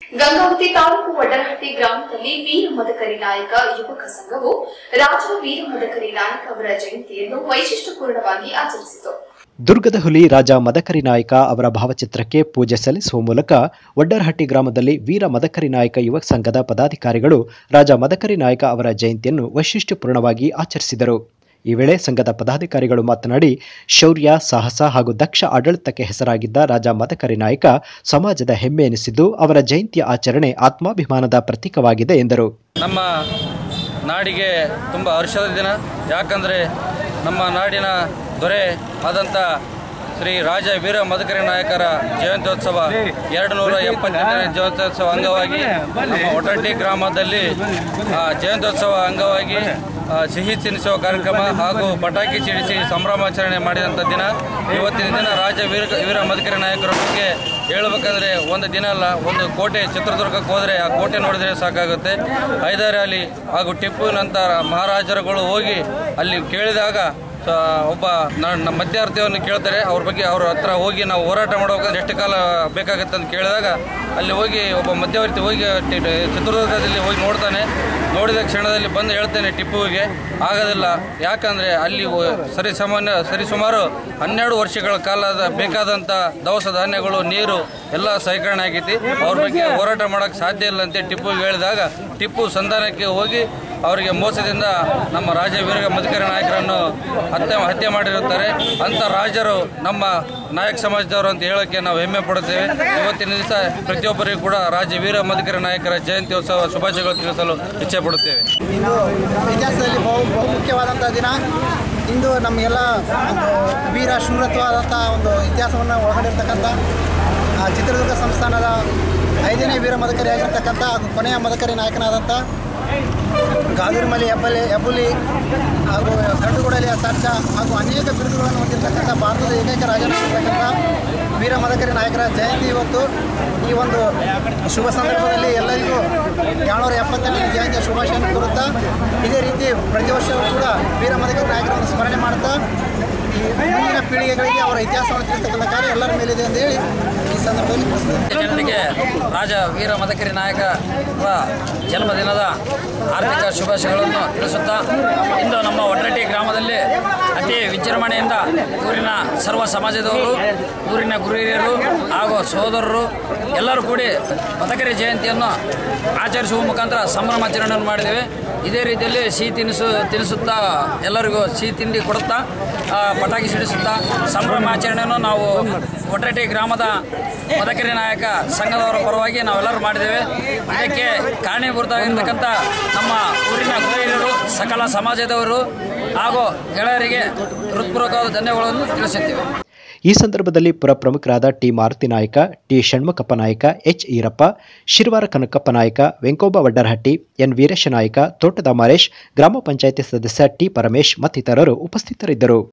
ಗಂಗಾವತಿ ತಾಲೂಕು ವಡ್ಡರಹಟ್ಟಿ ಗ್ರಾಮದಲ್ಲಿ ವೀರ ಮದಕರಿ ನಾಯಕ ಯುವಕ ಸಂಘವು ರಾಜ ವೀರ ಮದಕರಿ ನಾಯಕ ಅವರ ಜಯಂತಿಯನ್ನು ವೈಶಿಷ್ಟ್ಯಪೂರ್ಣವಾಗಿ ಆಚರಿಸಿತು ದುರ್ಗದ ಹುಲಿ ರಾಜ ಮದಕರಿ ನಾಯಕ ಅವರ ಭಾವಚಿತ್ರಕ್ಕೆ ಪೂಜೆ ಸಲ್ಲಿಸುವ ಮೂಲಕ ವಡ್ಡರಹಟ್ಟಿ ಗ್ರಾಮದಲ್ಲಿ ವೀರ ಮದಕರಿ ನಾಯಕ ಯುವ ಸಂಘದ ಪದಾಧಿಕಾರಿಗಳು ರಾಜ ಮದಕರಿ ನಾಯಕ ಅವರ ಜಯಂತಿಯನ್ನು ವೈಶಿಷ್ಟ್ಯಪೂರ್ಣವಾಗಿ ಆಚರಿಸಿದರು ಈ ವೇಳೆ ಸಂಘದ ಪದಾಧಿಕಾರಿಗಳು ಮಾತನಾಡಿ ಶೌರ್ಯ ಸಾಹಸ ಹಾಗೂ ದಕ್ಷ ಆಡಳಿತಕ್ಕೆ ಹೆಸರಾಗಿದ್ದ ರಾಜ ಮದಕರಿ ನಾಯಕ ಸಮಾಜದ ಹೆಮ್ಮೆ ಎನಿಸಿದ್ದು ಅವರ ಜಯಂತಿಯ ಆಚರಣೆ ಆತ್ಮಾಭಿಮಾನದ ಪ್ರತೀಕವಾಗಿದೆ ಎಂದರು ನಮ್ಮ ನಾಡಿಗೆ ತುಂಬ ಹರ್ಷದ ದಿನ ಯಾಕಂದರೆ ನಮ್ಮ ನಾಡಿನ ದೊರೆ ಆದಂಥ ಶ್ರೀ ರಾಜ ವೀರ ಮದಕರಿ ನಾಯಕರ ಜಯಂತ್ಯೋತ್ಸವ ಎರಡು ನೂರ ಎಪ್ಪತ್ತೆಂಟನೇ ಜಯಂತ್ಯೋತ್ಸವ ಅಂಗವಾಗಿ ನಮ್ಮ ಒಟಂಟಿ ಗ್ರಾಮದಲ್ಲಿ ಆ, ಜಯಂತ್ಯೋತ್ಸವ ಅಂಗವಾಗಿ ಆ, ಸಿಹಿ ತಿನ್ನಿಸುವ ಕಾರ್ಯಕ್ರಮ ಹಾಗೂ ಪಟಾಕಿ ಸಿಡಿಸಿ ಸಂಭ್ರಮಾಚರಣೆ ಮಾಡಿದಂಥ ದಿನ ಇವತ್ತಿನ ದಿನ ರಾಜ ವೀರ ವೀರ ಮದಕರಿ ನಾಯಕರ ಬಗ್ಗೆ ಹೇಳ್ಬೇಕಂದ್ರೆ ಒಂದು ದಿನ ಅಲ್ಲ ಒಂದು ಕೋಟೆ ಚಿತ್ರದುರ್ಗಕ್ಕೆ ಹೋದರೆ ಆ ಕೋಟೆ ನೋಡಿದರೆ ಸಾಕಾಗುತ್ತೆ ಹೈದರ್ ಅಲಿ ಹಾಗೂ ಟಿಪ್ಪು ನಂತರ ಮಹಾರಾಜರುಗಳು ಹೋಗಿ ಅಲ್ಲಿ ಕೇಳಿದಾಗ ಆ, ಒಬ್ಬ ನ- ನಮ್ಮ ಮಧ್ಯಾರ್ಥಿಯನ್ನು ಕೇಳ್ತಾರೆ ಅವ್ರ ಬಗ್ಗೆ ಅವ್ರ ಹತ್ರ ಹೋಗಿ ನಾವು ಹೋರಾಟ ಮಾಡ್ಬೇಕಂದ್ರೆ ಎಷ್ಟು ಕಾಲ ಬೇಕಾಗುತ್ತೆ ಅಂತ ಕೇಳಿದಾಗ ಅಲ್ಲಿ ಹೋಗಿ ಒಬ್ಬ ಮಧ್ಯವರ್ತಿ ಹೋಗಿ ಟಿ- ಟಿ- ಚಿತ್ರದುರ್ಗದಲ್ಲಿ ಹೋಗಿ ನೋಡ್ತಾನೆ ನೋಡಿದ ಕ್ಷಣದಲ್ಲಿ ಬಂದು ಹೇಳ್ತೇನೆ ಟಿಪ್ಪುವಿಗೆ ಆಗೋದಿಲ್ಲ ಯಾಕಂದರೆ ಅಲ್ಲಿ ಒ- ಸರಿ ಸಾಮಾನ್ಯ ಸರಿಸುಮಾರು ಹನ್ನೆರಡು ವರ್ಷಗಳ ಕಾಲದ ಬೇಕಾದಂಥ ದವಸ ಧಾನ್ಯಗಳು ನೀರು ಎಲ್ಲ ಶೇಖರಣೆ ಆಗೈತಿ ಅವ್ರ ಬಗ್ಗೆ ಹೋರಾಟ ಮಾಡೋಕ್ಕೆ ಸಾಧ್ಯ ಇಲ್ಲ ಅಂತ ಟಿಪ್ಪುಗೆ ಹೇಳಿದಾಗ ಟಿಪ್ಪು ಸಂಧಾನಕ್ಕೆ ಹೋಗಿ ಅವರಿಗೆ ಮೋಸದಿಂದ ನಮ್ಮ ರಾಜ ವೀರ ಮಧುಕರ ನಾಯಕರನ್ನು ಹತ್ಯೆ ಹತ್ಯೆ ಮಾಡಿರುತ್ತಾರೆ ಅಂಥ ರಾಜರು ನಮ್ಮ ನಾಯಕ ಸಮಾಜದವರು ಅಂತ ಹೇಳೋಕ್ಕೆ ನಾವು ಹೆಮ್ಮೆ ಪಡುತ್ತೇವೆ ಇವತ್ತಿನ ದಿವಸ ಪ್ರತಿಯೊಬ್ಬರಿಗೂ ಕೂಡ ರಾಜ ವೀರ ಮಧುಕರ ನಾಯಕರ ಜಯಂತ್ಯೋತ್ಸವ ಶುಭಾಶಯಗಳು ತಿಳಿಸಲು ಇಚ್ಛೆ ಪಡುತ್ತೇವೆ ಇಂದು ಇತಿಹಾಸದಲ್ಲಿ ಬಹು ಬಹುಮುಖ್ಯವಾದಂಥ ದಿನ ಇಂದು ನಮಗೆಲ್ಲ ಒಂದು ವೀರ ಶೂರತ್ವವಾದಂಥ ಒಂದು ಇತಿಹಾಸವನ್ನು ಒಳಗೊಂಡಿರ್ತಕ್ಕಂಥ ಆ, ಚಿತ್ರದುರ್ಗ ಸಂಸ್ಥಾನದ ಐದನೇ ವೀರ ಮದಕರಿಯಾಗಿರ್ತಕ್ಕಂಥ ಹಾಗೂ ಕೊನೆಯ ಮದಕರಿ ನಾಯಕನಾದಂಥ ಗಾದೂರಿಮಲಿ ಹೆಬ್ಬಲಿ ಹೆಬ್ಬುಲಿ ಹಾಗೂ ಗಂಡುಗುಡಲಿಯ ಸರ್ಜ ಹಾಗೂ ಅನೇಕ ಬಿರುದುಗಳನ್ನು ಹೊಂದಿರತಕ್ಕಂಥ ಭಾರತದ ಏಕೈಕ ರಾಜನಾಗಿರ್ತಕ್ಕಂಥ ವೀರ ಮದಕರಿ ನಾಯಕರ ಜಯಂತಿ ಇವತ್ತು ಈ ಒಂದು ಶುಭ ಸಂದರ್ಭದಲ್ಲಿ ಎಲ್ಲರಿಗೂ ಏಳ್ನೂರ ಎಪ್ಪತ್ತೆಂಟನೇ ಜಯಂತಿಯ ಶುಭಾಶಯನ್ನು ಕೋರುತ್ತಾ ಇದೇ ರೀತಿ ಪ್ರತಿ ವರ್ಷವೂ ಕೂಡ ವೀರ ಮದಕರಿ ನಾಯಕರನ್ನು ಸ್ಮರಣೆ ಮಾಡ್ತಾ ಈ ಮುಂದಿನ ಪೀಳಿಗೆಗಳಿಗೆ ಅವರ ಇತಿಹಾಸವನ್ನು ತಿಳಿಸ್ತಕ್ಕಂಥ ಕಾರ್ಯ ಎಲ್ಲರ ಮೇಲಿದೆ ಅಂತ ಹೇಳಿ ಈ ಸಂದರ್ಭದಲ್ಲಿ ತಿಳಿಸಿದೆ ಜನರಿಗೆ ರಾಜ ವೀರ ಮದಕರಿ ನಾಯಕರ ಜನ್ಮದಿನದ ಆರ್ಥಿಕ ಶುಭಾಶಯಗಳನ್ನು ತಿಳಿಸುತ್ತಾ ಇಂದು ನಮ್ಮ ಒಡ್ರಟ್ಟಿ ಗ್ರಾಮದಲ್ಲಿ ಅತಿ ವಿಜೃಂಭಣೆಯಿಂದ ಊರಿನ ಸರ್ವ ಸಮಾಜದವರು ಊರಿನ ಗುರಿಯರು ಹಾಗೂ ಸಹೋದರರು ಎಲ್ಲರೂ ಕೂಡಿ ಮದಕರಿ ಜಯಂತಿಯನ್ನು ಆಚರಿಸುವ ಮುಖಾಂತರ ಸಂಭ್ರಮಾಚರಣೆಯನ್ನು ಮಾಡಿದ್ದೇವೆ ಇದೇ ರೀತಿಯಲ್ಲಿ ಸಿಹಿ ತಿನಿಸು ತಿನ್ನಿಸುತ್ತಾ ಎಲ್ಲರಿಗೂ ಸಿಹಿ ತಿಂಡಿ ಕೊಡುತ್ತಾ ಆ, ಪಟಾಕಿ ಸಿಡಿಸುತ್ತಾ ಸಂಭ್ರಮಾಚರಣೆಯನ್ನು ನಾವು ಒಟ್ರಟ್ಟಿ ಗ್ರಾಮದ ಮದಕರಿ ನಾಯಕ ಸಂಘದವರ ಪರವಾಗಿ ನಾವೆಲ್ಲರೂ ಮಾಡಿದ್ದೇವೆ ಇದಕ್ಕೆ ಕಾರಣೀಭೂತವಾಗಿರ್ತಕ್ಕಂಥ ನಮ್ಮ ಊರಿನ ಹಿರಿಯರು ಸಕಲ ಸಮಾಜದವರು ಹಾಗೂ ಗೆಳೆಯರಿಗೆ ಹೃತ್ಪೂರ್ವಕವಾದ ಧನ್ಯವಾದಗಳನ್ನು ತಿಳಿಸುತ್ತೇವೆ ಈ ಸಂದರ್ಭದಲ್ಲಿ ಪುರ ಪ್ರಮುಖರಾದ ಟಿ ಮಾರುತಿ ನಾಯಕ ಟಿ ಷಣ್ಮುಖಪ್ಪ ನಾಯಕ ಎಚ್ ಈರಪ್ಪ ಶಿರ್ವಾರ ಕನಕಪ್ಪ ನಾಯಕ ವೆಂಕೋಬ ವಡ್ಡರಹಟ್ಟಿ ಎನ್ ವೀರೇಶ ನಾಯಕ ತೋಟದ ಮಾರೇಶ್ ಗ್ರಾಮ ಪಂಚಾಯಿತಿ ಸದಸ್ಯ ಟಿ ಪರಮೇಶ್ ಮತ್ತಿತರರು ಉಪಸ್ಥಿತರಿದ್ದರು